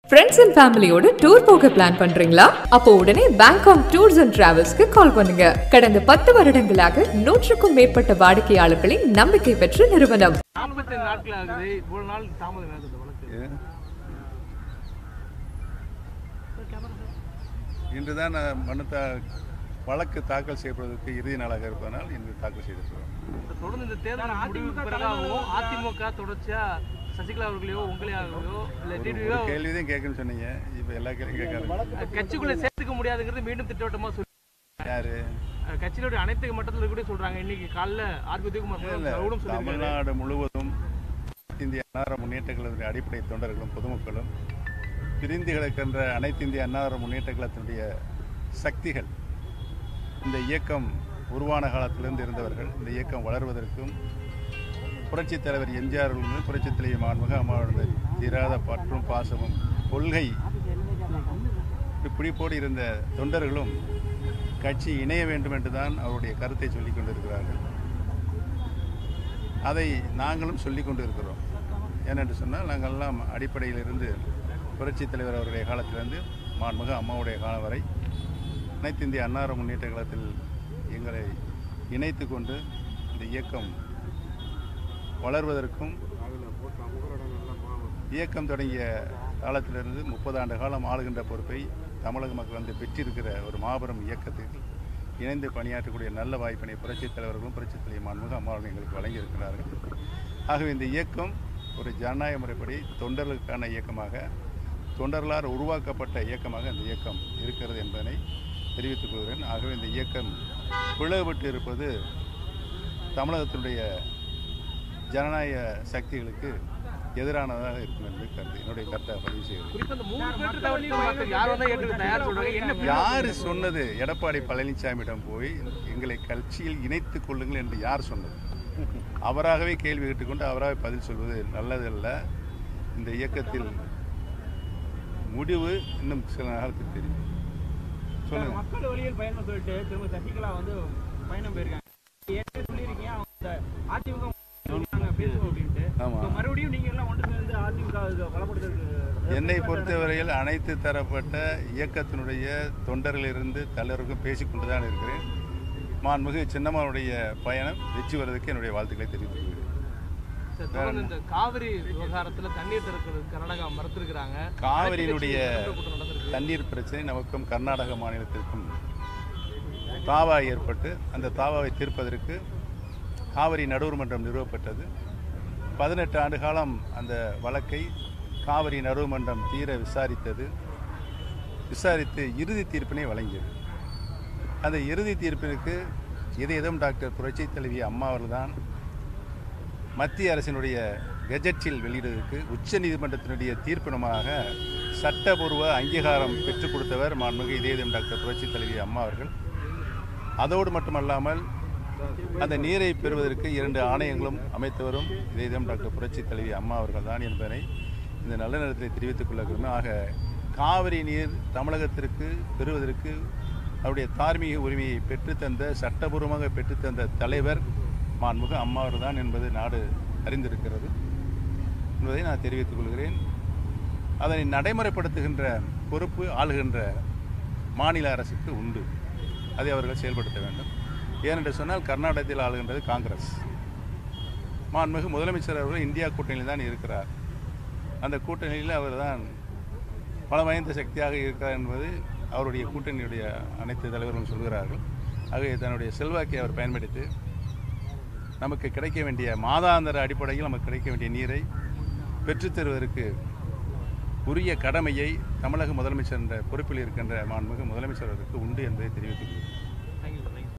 Friends and ஃபேமிலியோட tour போக plan பண்றீங்களா அப்போ உடனே பேங்காக் டூர்ஸ் அண்ட் டிராவல்ஸ்க்கு கால் பண்ணுங்க கடந்த பத்து வருடங்களாக நூற்றுக்கும் மேற்பட்ட வாடிக்கையாளர்களின் நம்பிக்கை பெற்ற நிறுவனம் நாற்பத்தி நாட்கள் ஆகுது இவ்வளவு நாள் தாமதம் ஆகுது இந்த வழக்கு ஏ? இன்றுதான் நான் மனு தா வழக்கு தாக்கல் செய்யப்படுவதற்கு இறுதி நாளாக இருப்பதனால் இன்று தாக்கல் செய்திருக்கிறோம் இப்ப தொடர்ந்து இந்த தேர்தல் முடிவுக்கு பிறகாகவும் அதிமுக தொடர்ச்சியா சசிகலா அவர்களையோ உங்களையாகவோ இல்ல ஒரு டிடிவியோ ஒரு கேள்வி தான் கேட்கணும்னு சொன்னீங்க இப்போ எல்லா கேள்வியும் கேட்காது கட்சிக்குள்ள சேர்த்துக்க முடியாதுங்கிறது மீண்டும் திட்டவட்டமா சொல்லி யாரு அஹ் கட்சியினுடைய அனைத்து மட்டத்தில் கூட சொல்றாங்க இன்னைக்கு காலைல ஆர்பி உதயகுமார் இல்ல, அவரும் சொல்லியிருக்காரு தமிழ்நாடு முழுவதும் இந்திய அன்னார முன்னேற்ற கழகத்தினுடைய அடிப்படை தொண்டர்களும் பொதுமக்களும் பிரிந்து கிடக்கின்ற அனைத்து இந்திய அன்னார முன்னேற்ற கழகத்தினுடைய சக்திகள் இந்த இயக்கம் உருவான காலத்திலிருந்து இருந்தவர்கள் இந்த இயக்கம் வளர்வதற்கும் புரட்சித் தலைவர் எம்ஜிஆர் அவர்களும் புரட்சித் தலைவர் மாண்புக அம்மாவோட தீராத பற்றும் பாசமும் கொள்கை பிடிப்போடு இருந்த தொண்டர்களும் கட்சி இணைய வேண்டும் என்று தான் அவருடைய கருத்தை சொல்லிக் கொண்டிருக்கிறார்கள் அதை நாங்களும் சொல்லிக் கொண்டு இருக்கிறோம் ஏனென்று சொன்னால் நாங்கள் எல்லாம் அடிப்படையிலிருந்து புரட்சித் தலைவர் அவருடைய காலத்திலிருந்து மாண்புக அம்மாவுடைய காலம் வரை அனைத்து இந்திய அன்னார முன்னேற்ற கழகத்தில் எங்களை இணைத்து கொண்டு இந்த இயக்கம் வளர்வதற்கும் இயக்கம் தொடங்கிய காலத்திலிருந்து முப்பது ஆண்டு காலம் ஆளுகின்ற பொறுப்பை தமிழக மக்கள் வந்து பெற்றிருக்கிற ஒரு மாபெரும் இயக்கத்துக்கு இணைந்து பணியாற்றக்கூடிய நல்ல வாய்ப்பினை புரட்சித் தலைவர்களும் புரட்சித் தலைவர் மாண்புக அம்மாவர்கள் எங்களுக்கு வழங்கியிருக்கிறார்கள் ஆகவே இந்த இயக்கம் ஒரு ஜனநாயக முறைப்படி தொண்டர்களுக்கான இயக்கமாக தொண்டர்களால் உருவாக்கப்பட்ட இயக்கமாக இந்த இயக்கம் இருக்கிறது என்பதனை தெரிவித்துக் கொள்கிறேன் ஆகவே இந்த இயக்கம் பிளவுபட்டு இருப்பது தமிழகத்தினுடைய ஜனநாயக சக்திகளுக்கு எதிரானதாக இருக்கும் என்று கருத்து என்னுடைய கருத்தை பதிவு செய்கிறேன் குறிப்பா இந்த மூணு பேர் தவிர்த்து மத்த யார் வந்தா ஏற்றுக்க தயார் சொல்றாங்க என்ன யார் சொன்னது எடப்பாடி பழனிசாமியிடம் போய் எங்களை கட்சியில் இணைத்துக் கொள்ளுங்கள் என்று யார் சொன்னது அவராகவே கேள்வி கேட்டுக்கொண்டு அவராகவே பதில் சொல்வது நல்லதல்ல இந்த இயக்கத்தில் முடிவு இன்னும் சில நாளுக்கு தெரியும் சொல்லுங்க மக்கள் வழியில் பயணம் சொல்லிட்டு திரும்ப சசிகலா வந்து பயணம் போயிருக்காங்க ஏற்கனவே சொல்லியிருக்கீங்க அவங்க இந்த அதிமுக நாங்க பேசுவோம் அப்படின்ட்டு ஆமா. இப்ப மறுபடியும் நீங்க எல்லாம் ஒன்று சேர்ந்து அதிமுக வை பலப்படுத்துறதுக்கு என்னை பொறுத்தவரையில் அனைத்து தரப்பட்ட இயக்கத்தினுடைய தொண்டர்களிலிருந்து தலைவருக்கும் பேசிக்கொண்டு தான் இருக்கிறேன் மாண்புமிகு சின்னம்மாவுடைய பயணம் வெற்றி வருவதற்கு என்னுடைய வாழ்த்துக்களை தெரிவித்துக் கொள்கிறேன் சார், தொடர்ந்து இந்த காவிரி விவகாரத்துல தண்ணீர் திறக்கிறது கர்நாடகா மறுத்திருக்கிறாங்க காவிரியினுடைய அனைத்து கட்சி கூட்டம் நடந்திருக்கு தண்ணீர் பிரச்சனை நமக்கும் கர்நாடக மாநிலத்திற்கும் தாவா ஏற்பட்டு அந்த தாவாவை தீர்ப்பதற்கு காவிரி நடுவர் மன்றம் நிறுவப்பட்டது பதினெட்டு ஆண்டு காலம் அந்த வழக்கை காவிரி நடுவர் மன்றம் தீர விசாரித்தது விசாரித்து இறுதி தீர்ப்பினை வழங்கியது அந்த இறுதி தீர்ப்பிற்கு இதயம் டாக்டர் புரட்சி தலைவி அம்மா அவர்கள்தான் மத்திய அரசினுடைய கெஜெட்டில் வெளியிடுவதற்கு உச்ச நீதிமன்றத்தினுடைய தீர்ப்பினமாக சட்டபூர்வ அங்கீகாரம் பெற்றுக் கொடுத்தவர் மாண்புமிகு இதயம் டாக்டர் புரட்சி தலைவி அம்மா அவர்கள் அதோடு மட்டுமல்லாமல் அந்த நீரை பெறுவதற்கு இரண்டு ஆணையங்களும் அமைத்தவரும் இதயம் டாக்டர் புரட்சி தலைவி அம்மா அவர்கள் தான் என்பதனை இந்த நல்ல நேரத்தில் தெரிவித்துக் கொள்ள விரும்புகிறேன். ஆக காவிரி நீர் தமிழகத்திற்கு பெறுவதற்கு அவருடைய தார்மீக உரிமையை பெற்றுத்தந்த சட்டபூர்வமாக பெற்றுத்தந்த தலைவர் மாண்புக அம்மா தான் என்பது நாடு அறிந்திருக்கிறது என்பதை நான் தெரிவித்துக் கொள்கிறேன் அதனை நடைமுறைப்படுத்துகின்ற பொறுப்பு ஆளுகின்ற மாநில அரசுக்கு உண்டு அதை அவர்கள் செயல்படுத்த வேண்டும் ஏனென்று சொன்னால் கர்நாடகத்தில் ஆளுகின்றது காங்கிரஸ் மாண்புமிகு முதலமைச்சர் அவர்கள் இந்தியா கூட்டணியில் தான் இருக்கிறார் அந்த கூட்டணியில் அவர்தான் பல வாய்ந்த சக்தியாக இருக்கிறார் என்பது அவருடைய கூட்டணியுடைய அனைத்து தலைவர்களும் சொல்கிறார்கள் ஆகவே தன்னுடைய செல்வாக்கை அவர் பயன்படுத்தி நமக்கு கிடைக்க வேண்டிய மாதாந்திர அடிப்படையில் நமக்கு கிடைக்க வேண்டிய நீரை பெற்றுத் தருவதற்கு உரிய கடமையை தமிழக முதலமைச்சர் என்ற பொறுப்பில் இருக்கின்ற மாண்புமிகு முதலமைச்சர் அவருக்கு உண்டு என்பதை தெரிவித்துக் கொள்கிறேன்